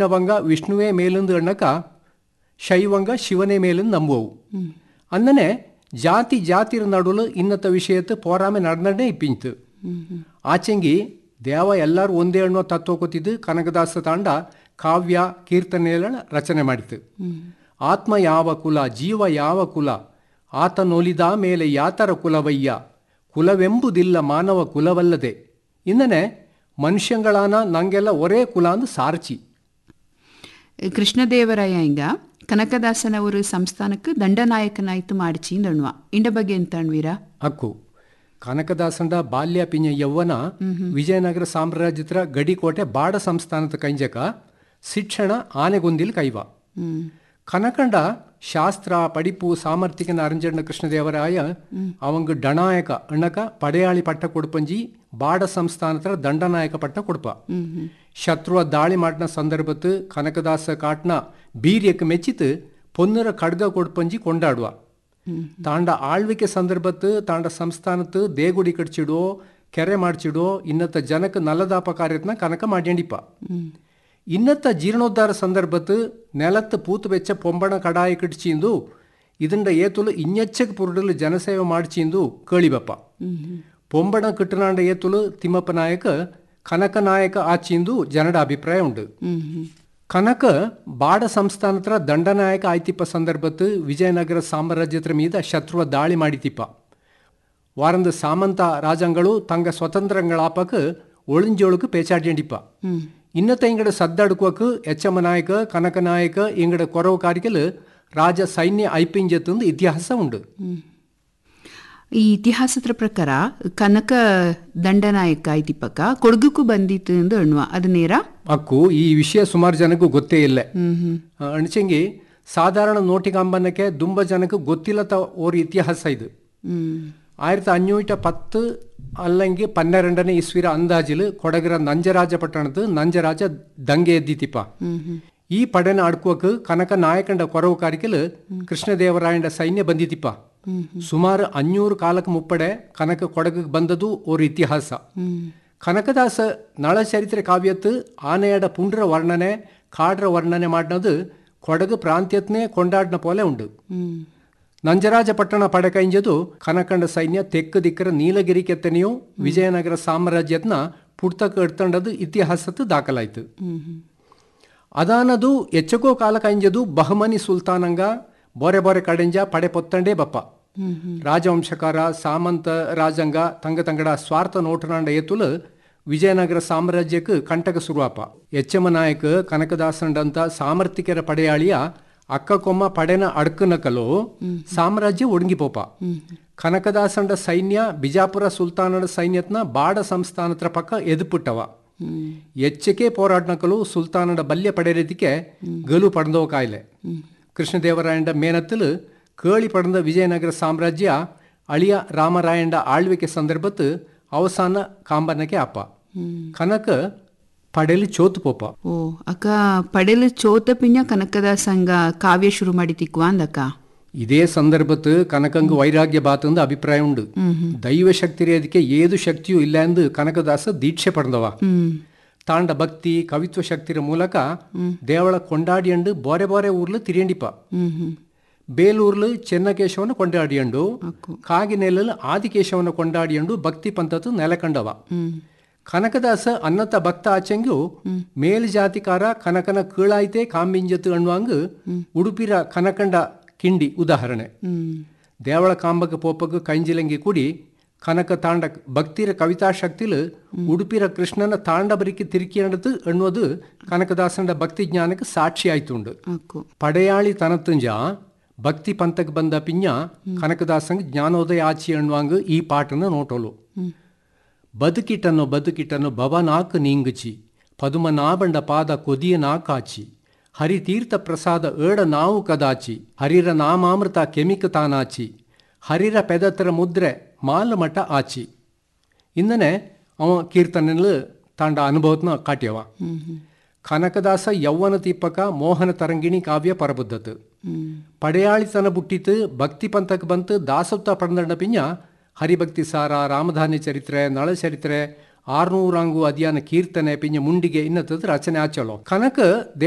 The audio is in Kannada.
ವೈಷ್ಣವಂಗ ವಿಷ್ಣುವೇ ಮೇಲೊಂದು ಅಣ್ಣಕ ಶೈವಂಗ ಶಿವನೇ ಮೇಲೊಂದು ನಂಬುವವು ಅಂದನೆ ಜಾತಿ ಜಾತಿರ ನಡುಲು ಇನ್ನತ ವಿಷಯತ್ತು ಪೋರಾಮೆ ನಡೆದೇ ಇಪ್ಪಿಂತು ಆಚೆಂಗಿ ದೇವ ಎಲ್ಲರೂ ಒಂದೇ ಅನ್ನೋ ತತ್ವ ಗೊತ್ತಿದ್ದು ಕನಕದಾಸ ತಾಂಡ ಕಾವ್ಯ ಕೀರ್ತನೆಗಳ ರಚನೆ ಮಾಡಿತು ಆತ್ಮ ಯಾವ ಕುಲ ಜೀವ ಯಾವ ಕುಲ ಆತನೊಲಿದ ಮೇಲೆ ಯಾತರ ಕುಲವಯ್ಯ ಕುಲವೆಂಬುದಿಲ್ಲ ಮಾನವ ಕುಲವಲ್ಲದೆ ಇಂದನೆ ಮನುಷ್ಯಂಗಳಾನ ನಂಗೆಲ್ಲ ಒರೇ ಕುಲ ಅಂದು ಸಾರ್ಚಿ ಕೃಷ್ಣದೇವರಾಯ ಹಿಂಗ ಕನಕದಾಸನವರು ಸಂಸ್ಥಾನಕ್ಕೆ ದಂಡನಾಯಕನಾಯ್ತು ಮಾಡಿಚಿ ಅಂದಣ್ವ ಇಂಡ ಬಗ್ಗೆ ಎಂತ ಅಣ್ವೀರ ಹಕ್ಕು ಕನಕದಾಸಂಡ ಬಾಲ್ಯ ಪಿಂಜ ಯೌವನ ವಿಜಯನಗರ ಸಾಮ್ರಾಜ್ಯದ ಗಡಿಕೋಟೆ ಬಾಡ ಸಂಸ್ಥಾನದ ಕೈಂಜಕ ಶಿಕ್ಷಣ ಆನೆಗೊಂದಿಲ್ ಕೈವ ಹ್ಮ್ ಕನಕಂಡ ಶಾಸ್ತ್ರ ಪಡಿಪು ಸಾಮರ್ಥ್ಯಕನ ಅರಂಜಣ್ಣ ಕೃಷ್ಣದೇವರಾಯ ಅವಂಗ ಡಣಾಯಕ ಅಣ್ಣಕ ಪಡೆಯಾಳಿ ಪಟ್ಟ ಕೊಡ್ಪಂಜಿ ಬಾಡ ಸಂಸ್ಥಾನದ ದಂಡನಾಯಕ ಪಟ್ಟ ಕೊಡ್ಪ ಶತ್ರುವ ದಾಳಿ ಮಾಡಿನ ಸಂದರ್ಭತ್ತು ಕನಕದಾಸ ಕಾಟ್ನ ಬೀರ್ಯಕ್ಕೆ ಮೆಚ್ಚಿತು ಪೊನ್ನರ ಖಡ್ಗ ಕೊಡ್ಪಂಜಿ ಕೊಂಡಾಡುವ ತಾಂಡ ಆಳ್ವಿಕೆ ಸಂದರ್ಭತ್ತು ತಾಂಡ ಸಂಸ್ಥಾನತ್ತು ದೇಗುಡಿ ಕಡ್ಚಿಡೋ ಕೆರೆ ಮಾಡ್ಚಿಡೋ ಇನ್ನತ್ತ ಜನಕ್ಕೆ ನಲ್ಲದಾಪ ಕಾರ್ಯತ್ನ ಕನಕ ಮಾಡ್ಯಂಡಿಪ ಇನ್ನತ್ತ ಜೀರ್ಣೋದ್ಧಾರ ಸಂದರ್ಭತ್ತು ನೆಲತ್ತು ಪೂತು ಬೆಚ್ಚ ಪೊಂಬಣ ಕಡಾಯಿ ಕಡ್ಚಿಂದು ಇದಂಡ ಏತುಲು ಇನ್ನೆಚ್ಚಕ್ಕೆ ಪುರುಡಲು ಜನಸೇವೆ ಮಾಡ್ಚಿಂದು ಕೇಳಿಬಪ್ಪ ಪೊಂಬಣ ಕಟ್ಟನಾಂಡ ಏತುಲು ತಿಮ್ಮಪ್ಪ ನಾಯಕ ಕನಕ ನಾಯಕ ಆಚಿಂದು ಜನಡ ಅಭಿಪ್ರಾಯ ಉಂಡು ಹ್ಮ್ ಹ್ಮ್ ಕನಕ ಬಾಡ ಸಂಸ್ಥಾನತ್ರ ದಂಡನಾಯಕ ಆಯ್ತಿಪ್ಪ ಸಂದರ್ಭತ್ತು ವಿಜಯನಗರ ಸಾಮ್ರಾಜ್ಯತ್ರ ಮೀದ ಶತ್ರುವ ದಾಳಿ ಮಾಡಿತಿಪ್ಪ ವಾರಂದ ಸಾಮಂತ ರಾಜಂಗಳು ತಂಗ ಸ್ವತಂತ್ರಗಳಾಪಕ ಒಳಿಂಜೋಳಕ್ಕೆ ಪೇಚಾಡ್ಯಂಡಿಪ್ಪ ಇನ್ನತ್ತ ಇಂಗಡ ಸದ್ದಡುಕುವಕ್ಕೆ ಎಚ್ಚಮ್ಮ ನಾಯಕ ಕನಕ ನಾಯಕ ಇಂಗಡ ಕೊರವು ಕಾರಿಕಲ್ ರಾಜ ಸೈನ್ಯ ಐಪಿಂಜತ್ತಂದು ಇತಿಹಾಸ ಉಂಡು ಈ ಇತಿಹಾಸದ ಪ್ರಕಾರ ಕನಕ ದಂಡನಾಯಕ ಆಯ್ತಿಪ್ಪಕ್ಕ ಕೊಡಗಕ್ಕೂ ಬಂದಿತ್ತು ಎಂದು ಅಣ್ವ ಅದು ನೇರ ಅಕ್ಕು ಈ ವಿಷಯ ಸುಮಾರು ಜನಕ್ಕೂ ಗೊತ್ತೇ ಇಲ್ಲ ಹ್ಮ್ ಹ್ಮ್ ಆ, ಅಣಚಂಗಿ ಸಾಧಾರಣ ನೋಟಿಗಂಬನಕ್ಕೆ ದುಂಬ ಜನಕ್ಕೆ ಗೊತ್ತಿಲ್ಲದ ಓರ್ ಇತಿಹಾಸ ಇದು ಹ್ಮ್ ஆயிரத்தி அஞ்சூட்ட பத்து அல்லங்கி பன்னிரெண்டನೇ ಇಸ್ವಿರ ಅಂದಾಜಿಲು ಕೊಡಗರ ನಂಜರಾಜ ಪಟ್ಟಣದ ನಂಜರಾಜ ದಂಗೆ ಎದ್ದಿತಿಪ್ಪ ಈ ಪಡೆನ ಅಡ್ಕೋಕ್ ಕನಕ ನಾಯಕಂಡ ಕೊರವು ಕಾರಿಕಲ್ ಕೃಷ್ಣದೇವರಾಯಂಡ ಸೈನ್ಯ ಬಂದಿತಿಪ್ಪ ಸುಮಾರು ಅഞ്ഞൂರು ಕಾಲಕ್ಕೆ ಮುಪ್ಪಡೆ ಕನಕ ಕೊಡಗಕ್ಕೆ ಬಂದದು ಓರ್ ಇತಿಹಾಸ ಕನಕದಾಸ ನಳಚರಿತ್ರೆ ಕಾವ್ಯತ್ತು ಆನೆಯಡ ಪುಂಡ್ರ ವರ್ಣನೆ ಕಾಡ್ರ ವರ್ಣನೆ ಮಾಡಿನದು ಕೊಡಗು ಪ್ರಾಂತ್ಯತ್ನೇ ಕೊಂಡಾಡ್ನ ಪೋಲೆ ಉಂಡು ಹ್ಮ್ ನಂಜರಾಜ ಪಟ್ಟಣ ಪಡೆಕೈಂಜದು ಕನಕಂಡ ಸೈನ್ಯ ತೆಕ್ಕು ದಿಕ್ಕರ ನೀಲಗಿರಿ ಕೆತ್ತನೆಯು ವಿಜಯನಗರ ಸಾಮ್ರಾಜ್ಯತ್ನ ಪುಡ್ತಕ ಎಡ್ತಂಡದು ಇತಿಹಾಸತ್ತು ದಾಖಲಾಯ್ತು ಅದಾನದು ಎಚ್ಚಕೋ ಕಾಲ ಕೈಂಜದು ಬಹಮನಿ ಸುಲ್ತಾನಂಗ ಬೋರೆ ಬೋರೆ ಕಡೆಂಜ ಪಡೆ ಪೊತ್ತಂಡೇ ಬಪ್ಪ ರಾಜವಂಶಕಾರ ಸಾಮಂತ ರಾಜಂಗ ತಂಗ ತಂಗಡ ಸ್ವಾರ್ಥ ನೋಟನಾಂಡ ಏತುಲು ವಿಜಯನಗರ ಸಾಮ್ರಾಜ್ಯಕ್ಕೆ ಕಂಟಕ ಸುರುವಾಪ ಎಚ್ಚಮ ನಾಯಕ ಕನಕದಾಸಂಡಂತ ಸಾಮರ್ಥ್ಯಕರ ಪಡೆಯಾಳಿಯ ಅಕ್ಕ ಕೊಮ್ಮ ಪಡೆನ ಅಡ್ಕನಕಲು ಸಾಮ್ರಾಜ್ಯ ಒಡಂಗಿಪೋಪ ಕನಕದಾಸಂಡ ಸೈನ್ಯ ಬಿಜಾಪುರ ಸುಲ್ತಾನಡ ಸೈನ್ಯತ್ನ ಬಾಡ ಸಂಸ್ಥಾನತ್ರ ಪಕ್ಕ ಎದುಪುಟ್ಟವ ಎಚ್ಚಕೆ போராடினக்கಲು ಸುಲ್ತಾನಡ ಬಲ್ಯ ಪಡೆಯದಿಕ್ಕೆ ಗಲು ಪಡೆದವ ಕಾಯಿಲೆ ಕೃಷ್ಣದೇವರಾಯಂಡ ಮೇನತ್ತಲು ಕೇಳಿ ಪಡೆದ ವಿಜಯನಗರ ಸಾಮ್ರಾಜ್ಯ ಅಳಿಯ ರಾಮರಾಯಂಡ ಆಳ್ವಿಕೆ ಸಂದರ್ಭತ್ತು ಅವಸಾನ ಕಾಂಬನಕ್ಕೆ ಅಪ್ಪ ಕನಕ ಪಡೆಯಲ್ಲಿ ಚೋತು ಪೋಪ ಓ ಅಕ್ಕ ಪಡೆಲು ಚೋತ ಪಿಂಜ ಕನಕದಾಸಂಗ ಕಾವ್ಯ ಶುರು ಮಾಡಿತಿಕ್ವಾ ಅಂದಕ್ಕ ಇದೇ ಸಂದರ್ಭತ್ತು ಕನಕಂಗ ವೈರಾಗ್ಯ ಬಾತಂದು ಅಭಿಪ್ರಾಯ ಉಂಡು ದೈವ ಶಕ್ತಿ ಅದಕ್ಕೆ ಏದು ಶಕ್ತಿಯೂ ಇಲ್ಲ ಎಂದು ಕನಕದಾಸ ದೀಕ್ಷೆ ಪಡೆದವ ಹ್ಮ್ ತಾಂಡ ಭಕ್ತಿ ಕವಿತ್ವ ಶಕ್ತಿರ ಮೂಲಕ ದೇವಳ ಕೊಂಡಾಡಿಯಂಡು ಬೋರೆ ಬೋರೆ ಊರ್ಲು ತಿರಿಯಂಡಿಪ ಹ್ಮ್ ಹ್ಮ್ ಬೇಲೂರ್ಲು ಚೆನ್ನಕೇಶವನ ಕೊಂಡಾಡಿಯಂಡು ಅಕ್ಕು ಕಾಗಿನೆಲ್ಲಲು ಆದಿಕೇಶವನ ಕೊಂಡಾಡಿಯಂಡು ಭಕ್ತಿ ಪಂಥತ್ತು ನೆಲಕಂಡವ ಹ್ಮ್ ಕನಕದಾಸ ಅನ್ನತ ಭಕ್ತ ಆಚೆಂಗು ಮೇಲ್ಜಾತಿಕಾರ ಕನಕನ ಕೀಳಾಯ್ತೆ ಕಾಂಬಿಂಜತ್ತು ಅಣ್ವಾಂಗ್ ಉಡುಪಿರ ಕನಕಂಡ ಕಿಂಡಿ ಉದಾಹರಣೆ ಹ್ಮ್ ದೇವಳ ಕಾಂಬಕ ಪೋಪಗ ಕೈಂಜಿಲಂಗಿ ಕೂಡಿ ಕನಕ ತಾಂಡ ಭಕ್ತಿರ ಕವಿತಾ ಶಕ್ತಿಲು ಉಡುಪಿರ ಕೃಷ್ಣನ ತಾಂಡ ಬರಿಕೆ ತಿರುಕಿಯಂಡದು ಎನ್ನುವುದು ಕನಕದಾಸಂಡ ಭಕ್ತಿ ಜ್ಞಾನಕ್ಕೆ ಸಾಕ್ಷಿ ಆಯ್ತುಂಡು ಅಕ್ಕು ಪಡೆಯಾಳಿ ತನತುಂಜ ಭಕ್ತಿ ಪಂಥಕ್ಕೆ ಬಂದ ಪಿಂಜ ಕನಕದಾಸಂಗ್ ಜ್ಞಾನೋದಯ ಆಚಿ ಎನ್ನುವಾಂಗ್ ಈ ಪಾಟನ ನೋಟೋಲು ಬದುಕಿಟನ್ನು ಬದುಕಿಟನ್ನು ಭವನಾಕ್ ನೀಂಗುಚಿ ಪದುಮನಾಬಂಡ ಪಾದ ಕೊದಿಯ ನಾಕಾಚಿ ಹರಿತೀರ್ಥ ಪ್ರಸಾದ ಏಡ ನಾವು ಕದಾಚಿ ಹರಿರ ನಾಮಾಮೃತ ಕೆಮಿಕ ತಾನಾಚಿ ಹರಿರ ಪೆದತರ ಮುದ್ರೆ ಮಾಲಮಠ ಆಚಿ ಇಂದನೆ ಅವ ಕೀರ್ತನೆಲು ತಾಂಡ ಅನುಭವತ್ನ ಕಾಟ್ಯವ ಕನಕದಾಸ ಯೌವನ ದೀಪಕ ಮೋಹನ ತರಂಗಿಣಿ ಕಾವ್ಯ ಪರಬುದ್ದತು ಪಡೆಯಾಳಿತನ ಬುಟ್ಟಿತು ಭಕ್ತಿ ಪಂಥಕ್ಕೆ ಬಂತು ದಾಸತ್ವ ಪಡೆದಂಡ ಪಿಂಜ ಹರಿಭಕ್ತಿ ಸಾರ ರಾಮಧಾನ್ಯ ಚರಿತ್ರೆ ನಳ ಚರಿತ್ರೆ ಆರ್ನೂರಾಂಗು ಅದಿಯಾನ ಕೀರ್ತನೆ ಪಿಂಜ ಮುಂಡಿಗೆ ಇನ್ನತ್ತದ ರಚನೆ ಆಚಲೋ ಕನಕ